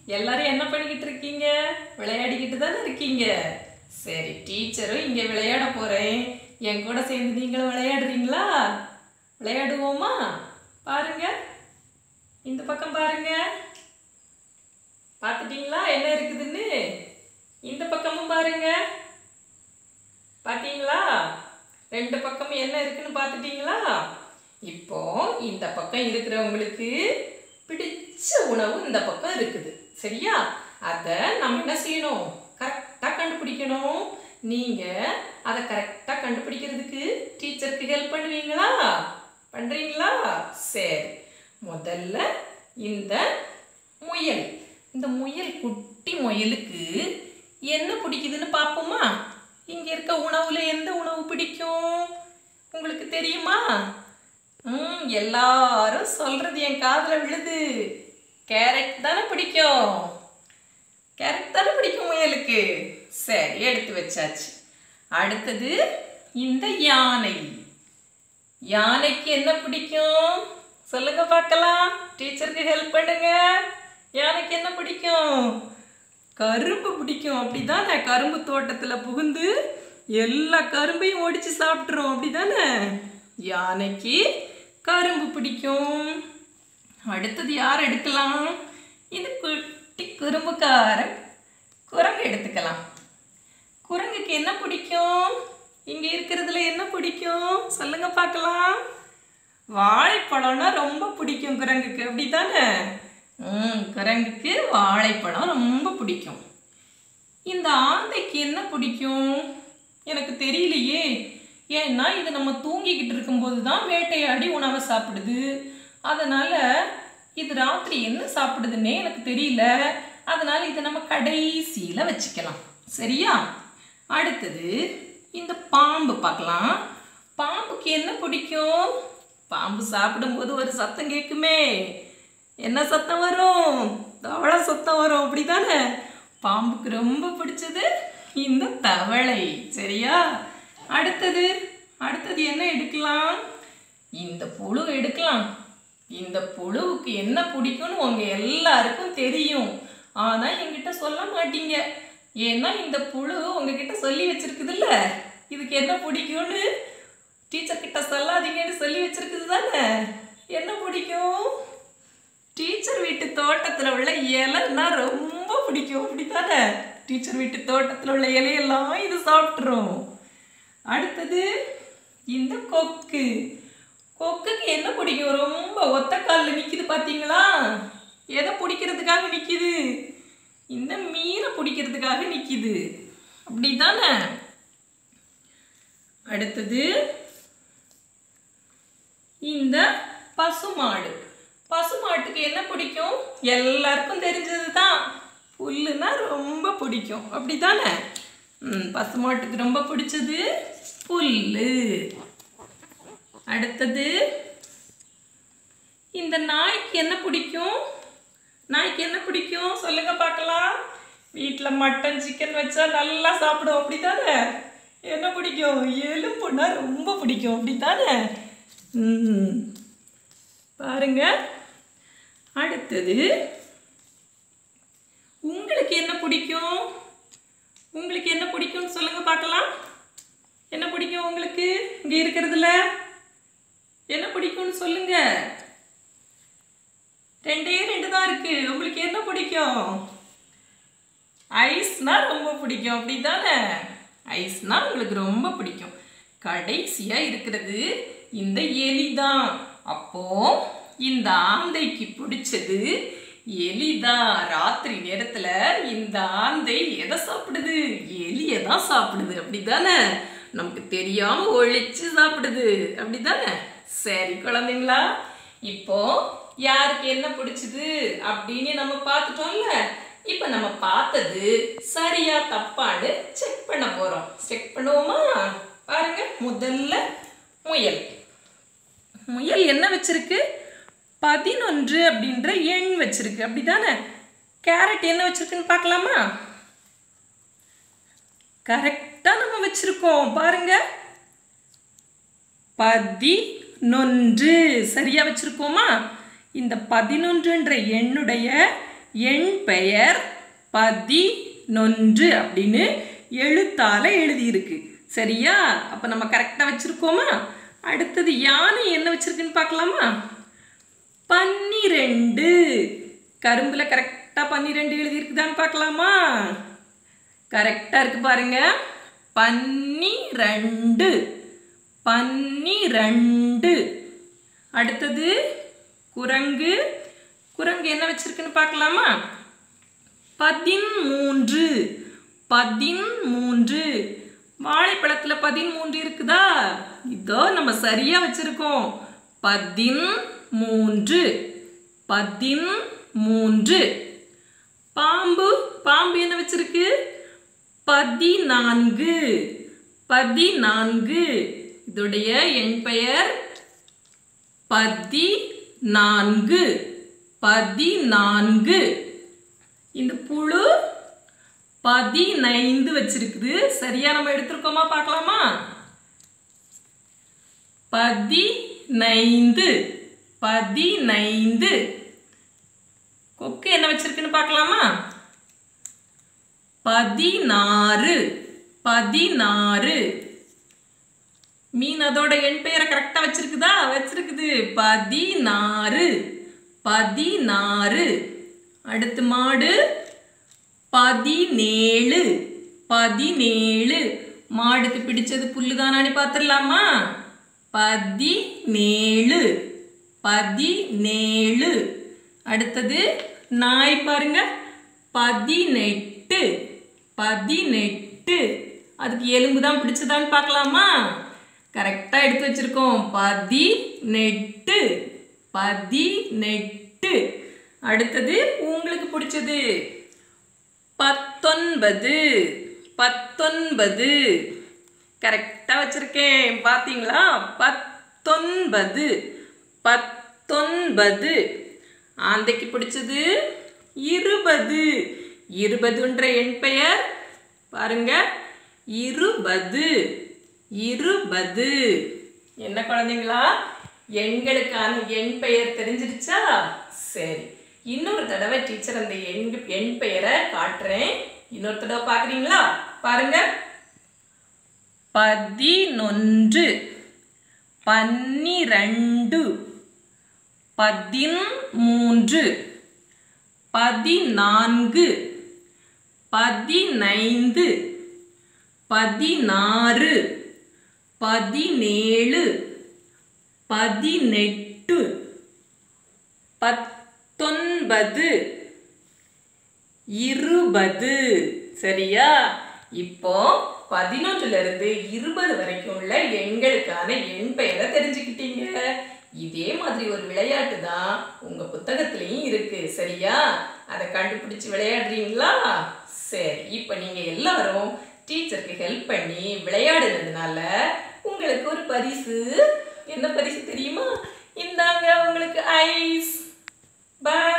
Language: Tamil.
எல்லாரும் என்ன பண்ணிக்கிட்டு இருக்கீங்க விளையாடிக்கிட்டு தானே இருக்கீங்க சரி டீச்சரும் இங்க விளையாட போறேன் என் கூட சேர்ந்து நீங்களும் விளையாடுறீங்களா விளையாடுவோமா பாருங்க இந்த பக்கம் பாருங்க பார்த்துட்டீங்களா என்ன இருக்குதுன்னு இந்த பக்கமும் பாருங்க பார்த்தீங்களா ரெண்டு பக்கமும் என்ன இருக்குன்னு பார்த்துட்டீங்களா இப்போ இந்த பக்கம் இருக்கிறவங்களுக்கு பிடிச்ச உணவு இந்த பக்கம் இருக்குது சரியா அதை நம்ம என்ன செய்யணும் கரெக்டாக கண்டுபிடிக்கணும் நீங்கள் அதை கரெக்டாக கண்டுபிடிக்கிறதுக்கு டீச்சருக்கு ஹெல்ப் பண்ணுவீங்களா பண்ணுறீங்களா சரி முதல்ல இந்த முயல் இந்த முயல் குட்டி முயலுக்கு என்ன பிடிக்குதுன்னு பார்ப்போமா இங்கே இருக்க உணவுல எந்த உணவு பிடிக்கும் உங்களுக்கு தெரியுமா ம் எல்லாரும் சொல்றது என் காதுல விழுது கேரட் தானே பிடிக்கும் கேரட் தானே பிடிக்கும் முயலுக்கு சரி எடுத்து வச்சாச்சு அடுத்தது இந்த யானை யானைக்கு என்ன பிடிக்கும் சொல்லுங்க பார்க்கலாம் டீச்சருக்கு ஹெல்ப் பண்ணுங்க யானைக்கு என்ன பிடிக்கும் கரும்பு பிடிக்கும் அப்படிதானே கரும்பு தோட்டத்துல புகுந்து எல்லா கரும்பையும் ஒடிச்சு சாப்பிட்றோம் அப்படிதானே யானைக்கு கரும்பு பிடிக்கும் அடுத்தது யார் எடுக்கலாம் இது குட்டி குறும்புக்காரன் குரங்கு எடுத்துக்கலாம் குரங்குக்கு என்ன பிடிக்கும் இங்க இருக்கிறதுல என்ன பிடிக்கும் சொல்லுங்க பார்க்கலாம் வாழைப்பழம்னா ரொம்ப பிடிக்கும் குரங்குக்கு அப்படிதானே ம் குரங்குக்கு வாழைப்பழம் ரொம்ப பிடிக்கும் இந்த ஆந்தைக்கு என்ன பிடிக்கும் எனக்கு தெரியலையே ஏன்னா இது நம்ம தூங்கிக்கிட்டு இருக்கும்போது தான் வேட்டையாடி உணவை சாப்பிடுது அதனால இது ராத்திரி என்ன சாப்பிடுதுன்னே எனக்கு தெரியல அதனால இதை நம்ம கடைசியில் வச்சுக்கலாம் சரியா அடுத்தது இந்த பாம்பு பார்க்கலாம் பாம்புக்கு என்ன பிடிக்கும் பாம்பு சாப்பிடும்போது ஒரு சத்தம் கேட்குமே என்ன சத்தம் வரும் தவளை சத்தம் வரும் அப்படிதானே பாம்புக்கு ரொம்ப பிடிச்சது இந்த தவளை சரியா அடுத்தது அடுத்தது என்ன எடுக்கலாம் இந்த புழு எடுக்கலாம் இந்த புழுவுக்கு என்ன பிடிக்கும்னு உங்க எல்லாருக்கும் தெரியும் ஆனா என்கிட்ட சொல்ல மாட்டீங்க ஏன்னா இந்த புழு உங்ககிட்ட சொல்லி வச்சிருக்குதுல்ல இதுக்கு என்ன பிடிக்கும்னு டீச்சர் கிட்ட சொல்லாதீங்கன்னு சொல்லி வச்சிருக்குது தானே என்ன பிடிக்கும் டீச்சர் வீட்டு தோட்டத்தில் உள்ள இலைன்னா ரொம்ப பிடிக்கும் அப்படித்தானே டீச்சர் வீட்டு தோட்டத்தில் உள்ள இலையெல்லாம் இது சாப்பிட்ரும் அடுத்தது இந்த கொக்கு கொக்குக்கு என்ன பிடிக்கும் ரொம்ப ஒத்த காலில் நிற்கிது பார்த்தீங்களா எதை பிடிக்கிறதுக்காக நிற்கிது இந்த மீனை பிடிக்கிறதுக்காக நிற்கிது அப்படிதானே அடுத்தது இந்த பசுமாடு பசுமாட்டுக்கு என்ன பிடிக்கும் எல்லாருக்கும் தெரிஞ்சது தான் புல்லுனா ரொம்ப பிடிக்கும் அப்படிதானே ம் பசுமாட்டுக்கு ரொம்ப பிடிச்சது புல்லு அடுத்தது இந்த நாய்க்கு என்ன பிடிக்கும் நாய்க்கு என்ன பிடிக்கும் சொல்லுங்க பார்க்கலாம் வீட்டில் மட்டன் சிக்கன் வச்சா நல்லா சாப்பிடும் அப்படித்தானே என்ன பிடிக்கும் எலும்புனா ரொம்ப பிடிக்கும் அப்படித்தானே ம் பாருங்க அடுத்தது உங்களுக்கு என்ன பிடிக்கும் உங்களுக்கு என்ன பிடிக்கும்னு சொல்லுங்க பார்க்கலாம் என்ன பிடிக்கும் உங்களுக்கு இங்க இருக்கிறதுல என்ன பிடிக்கும்னு சொல்லுங்க ரெண்டே ரெண்டு தான் இருக்கு உங்களுக்கு என்ன பிடிக்கும் ஐஸ்னா ரொம்ப பிடிக்கும் அப்படிதானே ஐஸ்னா உங்களுக்கு ரொம்ப பிடிக்கும் கடைசியா இருக்கிறது இந்த எலி தான் அப்போ இந்த ஆந்தைக்கு பிடிச்சது எலிதான் ராத்திரி நேரத்துல இந்த ஆந்தை எதை சாப்பிடுது எலியை தான் சாப்பிடுது அப்படிதானே நமக்கு தெரியாம ஒழிச்சு சாப்பிடுது அப்படிதானே சரி குழந்தைங்களா இப்போ யாருக்கு என்ன பிடிச்சது அப்படின்னு நம்ம பார்த்துட்டோம்ல இப்போ நம்ம பார்த்தது சரியா தப்பான்னு செக் பண்ண போறோம் செக் பண்ணுவோமா பாருங்க முதல்ல முயல் முயல் என்ன வச்சிருக்கு பதினொன்று அப்படின்ற எண் வச்சிருக்கு அப்படிதானே கேரட் என்ன வச்சிருக்குன்னு பார்க்கலாமா கரெக்டாக நம்ம வச்சிருக்கோம் பாருங்க பதினொன்று சரியா வச்சிருக்கோமா இந்த பதினொன்றுன்ற எண்ணுடைய என் பெயர் பதினொன்று அப்படின்னு எழுத்தால எழுதியிருக்கு சரியா அப்போ நம்ம கரெக்டாக வச்சுருக்கோமா அடுத்தது யானை என்ன வச்சிருக்குன்னு பார்க்கலாமா பன்னிரெண்டு கரும்புல கரெக்டாக பன்னிரெண்டு எழுதியிருக்குதான்னு பார்க்கலாமா கரெக்டாக இருக்கு பாருங்க பன்னிரண்டு பன்னிரண்டு அடுத்தது குரங்கு குரங்கு என்ன வச்சிருக்குன்னு பார்க்கலாமா பதிமூன்று பதிமூன்று வாழைப்பழத்தில் பதிமூன்று இருக்குதா இதோ நம்ம சரியா வச்சிருக்கோம் பதிமூன்று பதிமூன்று பாம்பு பாம்பு என்ன வச்சிருக்கு பதினான்கு பதினான்கு இதோடைய என் பெயர் பதினான்கு பதினான்கு இந்த புழு பதினைந்து வச்சிருக்குது சரியா நம்ம எடுத்திருக்கோமா பார்க்கலாமா பதினைந்து பதினைந்து கொக்கு என்ன வச்சிருக்குன்னு பார்க்கலாமா பதினாறு பதினாறு மீன் அதோட என் பெயரை கரெக்டா வச்சிருக்குதா வச்சிருக்குது பதினாறு பதினாறு அடுத்து மாடு பதினேழு பதினேழு மாடுக்கு பிடிச்சது புல்லு தானான்னு பார்த்துடலாமா பதினேழு பதினேழு அடுத்தது நாய் பாருங்க பதினெட்டு பதினெட்டு அதுக்கு எலும்பு தான் பிடிச்சதான்னு பார்க்கலாமா கரெக்டாக எடுத்து வச்சிருக்கோம் பதினெட்டு பதினெட்டு அடுத்தது உங்களுக்கு பிடிச்சது பத்தொன்பது பத்தொன்பது கரெக்டாக வச்சிருக்கேன் பார்த்தீங்களா பத்தொன்பது பத்தொன்பது ஆந்தைக்கு பிடிச்சது இருபது இருபதுன்ற என் பெயர் பாருங்க இருபது இருபது என்ன குழந்தைங்களா எண்களுக்கான எண் பெயர் தெரிஞ்சிருச்சா சரி இன்னொரு தடவை டீச்சர் அந்த எண் எண் பெயரை காட்டுறேன் இன்னொரு தடவை பார்க்குறீங்களா பாருங்க பதினொன்று பன்னிரண்டு பதிமூன்று பதினான்கு பதினைந்து பதினாறு பதினேழு பதினெட்டு பத்தொன்பது இருபது சரியா இப்போ பதினொன்றுல இருந்து இருபது வரைக்கும் உள்ள எண்களுக்கான எண் பெயரை தெரிஞ்சுக்கிட்டீங்க இதே மாதிரி ஒரு விளையாட்டு தான் உங்க புத்தகத்திலையும் இருக்கு சரியா அதை கண்டுபிடிச்சு விளையாடுறீங்களா சரி இப்போ நீங்க எல்லாரும் டீச்சருக்கு ஹெல்ப் பண்ணி விளையாடுனதுனால உங்களுக்கு ஒரு பரிசு என்ன பரிசு தெரியுமா இந்தாங்க உங்களுக்கு ஐஸ் பாய்